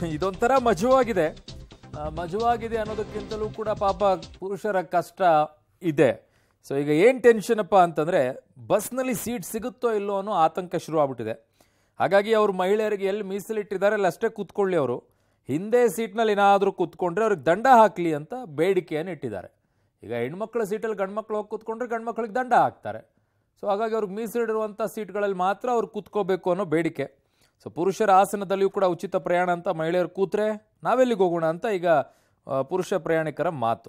ಇದೊಂಥರ ಮಜವಾಗಿದೆ ಆ, ಮಜವಾಗಿದೆ ಅನ್ನೋದಕ್ಕಿಂತಲೂ ಕೂಡ ಪಾಪ ಪುರುಷರ ಕಷ್ಟ ಇದೆ ಸೊ ಈಗ ಏನು ಟೆನ್ಷನಪ್ಪ ಅಂತಂದರೆ ಬಸ್ನಲ್ಲಿ ಸೀಟ್ ಸಿಗುತ್ತೋ ಇಲ್ಲೋ ಅನ್ನೋ ಆತಂಕ ಶುರುವಾಗ್ಬಿಟ್ಟಿದೆ ಹಾಗಾಗಿ ಅವರು ಮಹಿಳೆಯರಿಗೆ ಎಲ್ಲಿ ಮೀಸಲಿಟ್ಟಿದ್ದಾರೆ ಅಲ್ಲಿ ಅಷ್ಟೇ ಕೂತ್ಕೊಳ್ಳಿ ಅವರು ಹಿಂದೆ ಸೀಟ್ನಲ್ಲಿ ಏನಾದರೂ ಕೂತ್ಕೊಂಡ್ರೆ ಅವ್ರಿಗೆ ದಂಡ ಹಾಕಲಿ ಅಂತ ಬೇಡಿಕೆಯನ್ನು ಇಟ್ಟಿದ್ದಾರೆ ಈಗ ಹೆಣ್ಮಕ್ಳ ಸೀಟಲ್ಲಿ ಗಂಡ್ಮಕ್ಳು ಹೋಗಿ ಕೂತ್ಕೊಂಡ್ರೆ ಗಂಡ್ಮಕ್ಳಿಗೆ ದಂಡ ಹಾಕ್ತಾರೆ ಸೊ ಹಾಗಾಗಿ ಅವ್ರಿಗೆ ಮೀಸಲಿಡಿರುವಂಥ ಸೀಟ್ಗಳಲ್ಲಿ ಮಾತ್ರ ಅವ್ರು ಕೂತ್ಕೋಬೇಕು ಅನ್ನೋ ಬೇಡಿಕೆ ಸೊ ಪುರುಷರ ಆಸನದಲ್ಲಿಯೂ ಕೂಡ ಉಚಿತ ಪ್ರಯಾಣ ಅಂತ ಮಹಿಳೆಯರು ಕೂತ್ರೆ ನಾವೆಲ್ಲಿಗೆ ಹೋಗೋಣ ಅಂತ ಈಗ ಆ, ಪುರುಷ ಪ್ರಯಾಣಿಕರ ಮಾತು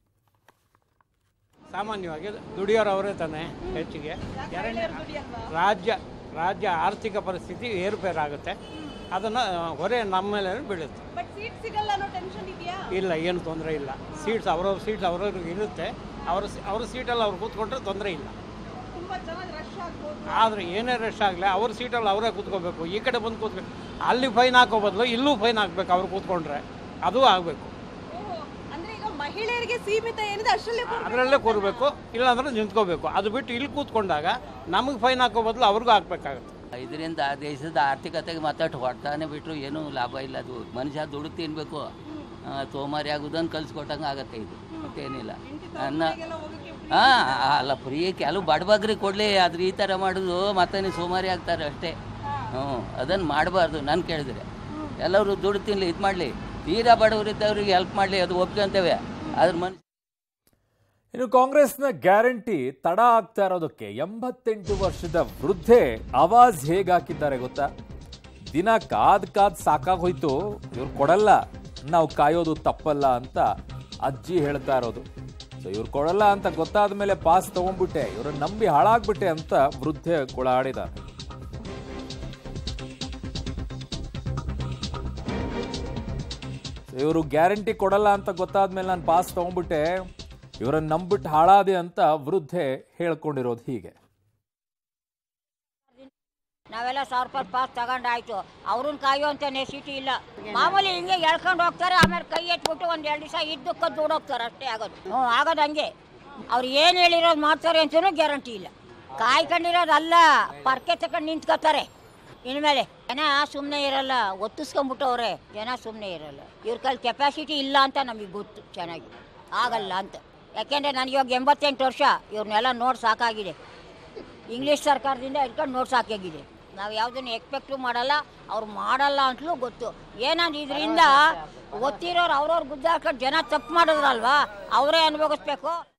ಸಾಮಾನ್ಯವಾಗಿ ದುಡಿಯೋರು ಅವರೇ ತಾನೆ ಹೆಚ್ಚಿಗೆ ಎರಡನೇ ರಾಜ್ಯ ರಾಜ್ಯ ಆರ್ಥಿಕ ಪರಿಸ್ಥಿತಿ ಏರುಪೇರಾಗುತ್ತೆ ಅದನ್ನು ಹೊರೆ ನಮ್ಮ ಮೇಲೆ ಬೀಳುತ್ತೆ ಬಟ್ ಸೀಟ್ ಸಿಗಲ್ಲ ಅನ್ನೋ ಟೆನ್ಷನ್ ಇದೆಯಾ ಇಲ್ಲ ಏನು ತೊಂದರೆ ಇಲ್ಲ ಸೀಟ್ಸ್ ಅವ್ರವ್ರ ಸೀಟ್ಸ್ ಅವ್ರವ್ರಿಗೆ ಇರುತ್ತೆ ಅವ್ರ ಅವ್ರ ಸೀಟಲ್ಲಿ ಅವ್ರು ಕೂತ್ಕೊಂಡ್ರೆ ತೊಂದರೆ ಇಲ್ಲ ತುಂಬಾ ಜನ ರಶ್ ಆಗ್ಬೋದು ಆದರೆ ಏನೇ ರಶ್ ಆಗಲಿ ಅವ್ರ ಸೀಟಲ್ಲಿ ಅವರೇ ಕೂತ್ಕೋಬೇಕು ಈ ಕಡೆ ಬಂದು ಕೂತ್ಬೇಕು ಅಲ್ಲಿ ಫೈನ್ ಹಾಕೋ ಬದಲು ಇಲ್ಲೂ ಫೈನ್ ಹಾಕ್ಬೇಕು ಅವ್ರು ಕೂತ್ಕೊಂಡ್ರೆ ಅದು ಆಗಬೇಕು ಓಹೋ ಅಂದ್ರೆ ಈಗ ಮಹಿಳೆಯರಿಗೆ ಸೀಮಿತ ಏನಿದೆ ಅಷ್ಟರಲ್ಲೇ ಕೂರ್ಬೇಕು ಅದರಲ್ಲೇ ಕೂರಬೇಕು ಇಲ್ಲಾಂದ್ರೆ ನಿಂತ್ಕೋಬೇಕು ಅದು ಬಿಟ್ಟು ಇಲ್ಲಿ ಕೂತ್ಕೊಂಡಾಗ ನಮಗೆ ಫೈನ್ ಹಾಕೋ ಬದಲು ಅವ್ರಿಗೂ ಹಾಕ್ಬೇಕಾಗುತ್ತೆ ಇದರಿಂದ ದೇಶದ ಆರ್ಥಿಕತೆಗೆ ಮಾತಾಟ್ಟು ಹೊಡ್ತಾನೆ ಬಿಟ್ಟರು ಏನೂ ಲಾಭ ಇಲ್ಲ ಅದು ಮನುಷ್ಯ ದುಡ್ಡು ತಿನ್ನಬೇಕು ಸೋಮಾರಿ ಆಗೋದನ್ನು ಕಲಿಸ್ಕೊಟ್ಟಂಗೆ ಆಗತ್ತೆ ಇದು ಮತ್ತೇನಿಲ್ಲ ನನ್ನ ಹಾಂ ಅಲ್ಲ ಫ್ರೀ ಕೆಲವು ಬಡಬಗ್ರಿಗೆ ಕೊಡಲಿ ಆದ್ರೆ ಈ ಥರ ಮಾಡೋದು ಮತ್ತೆ ನೀವು ಸೋಮಾರಿ ಆಗ್ತಾರೆ ಅಷ್ಟೇ ಹ್ಞೂ ಅದನ್ನು ಮಾಡಬಾರ್ದು ನಾನು ಕೇಳಿದ್ರೆ ಎಲ್ಲರೂ ದುಡ್ಡು ತಿನ್ನಲಿ ಇದು ಮಾಡಲಿ ತೀರಾ ಬಡವರಿದ್ದವ್ರಿಗೆ ಹೆಲ್ಪ್ ಮಾಡಲಿ ಅದು ಒಪ್ಕೊಂತೇವೆ ಅದ್ರ ಮನುಷ್ಯ ಇನ್ನು ಕಾಂಗ್ರೆಸ್ನ ಗ್ಯಾರಂಟಿ ತಡ ಆಗ್ತಾ ಇರೋದಕ್ಕೆ ಎಂಬತ್ತೆಂಟು ವರ್ಷದ ವೃದ್ಧೆ ಆವಾಜ್ ಹೇಗೆ ಹಾಕಿದ್ದಾರೆ ಗೊತ್ತಾ ದಿನ ಕಾದ್ ಕಾದ್ ಸಾಕಾಗೋಯ್ತು ಇವ್ರು ಕೊಡಲ್ಲ ನಾವು ಕಾಯೋದು ತಪ್ಪಲ್ಲ ಅಂತ ಅಜ್ಜಿ ಹೇಳ್ತಾ ಇರೋದು ಸೊ ಇವ್ರು ಕೊಡಲ್ಲ ಅಂತ ಗೊತ್ತಾದ ಮೇಲೆ ಪಾಸ್ ತಗೊಂಡ್ಬಿಟ್ಟೆ ಇವ್ರನ್ನ ನಂಬಿ ಹಾಳಾಗ್ಬಿಟ್ಟೆ ಅಂತ ವೃದ್ಧೆ ಕೊಳಾಡಿದ್ದಾರೆ ಇವರು ಗ್ಯಾರಂಟಿ ಕೊಡಲ್ಲ ಅಂತ ಗೊತ್ತಾದ್ಮೇಲೆ ನಾನು ಪಾಸ್ ತಗೊಂಡ್ಬಿಟ್ಟೆ ಇವರನ್ನ ನಂಬಿಟ್ಟು ಹಾಳಾದೆ ಅಂತ ವೃದ್ಧೆ ಹೇಳ್ಕೊಂಡಿರೋದು ಹೀಗೆ ನಾವೆಲ್ಲ ಸಾವಿರ ರೂಪಾಯಿ ಪಾಸ್ ತಗೊಂಡಾಯ್ತು ಅವ್ರನ್ನ ಕಾಯುವಂತ ನೆಸಿಟಿ ಇಲ್ಲ ಮಾಮೂಲಿ ಹಿಂಗೆ ಎಳ್ಕೊಂಡು ಹೋಗ್ತಾರೆ ಆಮೇಲೆ ಕೈ ಎತ್ಬಿಟ್ಟು ಒಂದ್ ಎರಡು ದಿವಸ ಇದ್ದಕ್ಕೆ ದುಡೋಗ್ತಾರೆ ಅಷ್ಟೇ ಆಗೋದು ಹ್ಞೂ ಆಗೋದು ಹಂಗೆ ಅವ್ರು ಏನು ಹೇಳಿರೋದು ಮಾಡ್ತಾರೆ ಅಂತಲೂ ಗ್ಯಾರಂಟಿ ಇಲ್ಲ ಕಾಯ್ಕೊಂಡಿರೋದಲ್ಲ ಪರ್ಕೆ ತಗೊಂಡು ನಿಂತ್ಕೋತಾರೆ ಇನ್ಮೇಲೆ ಜನ ಸುಮ್ಮನೆ ಇರಲ್ಲ ಒತ್ತಿಸ್ಕೊಂಡ್ಬಿಟ್ಟವ್ರೆ ಜನ ಸುಮ್ಮನೆ ಇರಲ್ಲ ಇವ್ರ ಕೈಲಿ ಕೆಪಾಸಿಟಿ ಇಲ್ಲ ಅಂತ ನಮಗೆ ಗೊತ್ತು ಚೆನ್ನಾಗಿ ಆಗಲ್ಲ ಅಂತ ಯಾಕೆಂದರೆ ನನಗೆ ಇವಾಗ ಎಂಬತ್ತೆಂಟು ವರ್ಷ ಇವ್ರನ್ನೆಲ್ಲ ನೋಡಿ ಸಾಕಾಗಿದೆ ಇಂಗ್ಲೀಷ್ ಸರ್ಕಾರದಿಂದ ಇಟ್ಕೊಂಡು ನೋಡಿ ಸಾಕಾಗಿದೆ ನಾವು ಯಾವುದನ್ನು ಎಕ್ಸ್ಪೆಕ್ಟು ಮಾಡಲ್ಲ ಅವ್ರು ಮಾಡಲ್ಲ ಅಂತಲೂ ಗೊತ್ತು ಏನಂದ್ರೆ ಇದರಿಂದ ಗೊತ್ತಿರೋರು ಅವ್ರವ್ರು ಗುದ್ದಾಡ್ಕೊಂಡು ಜನ ತಪ್ಪು ಮಾಡಿದ್ರಲ್ವಾ ಅವರೇ ಅನುಭವಿಸ್ಬೇಕು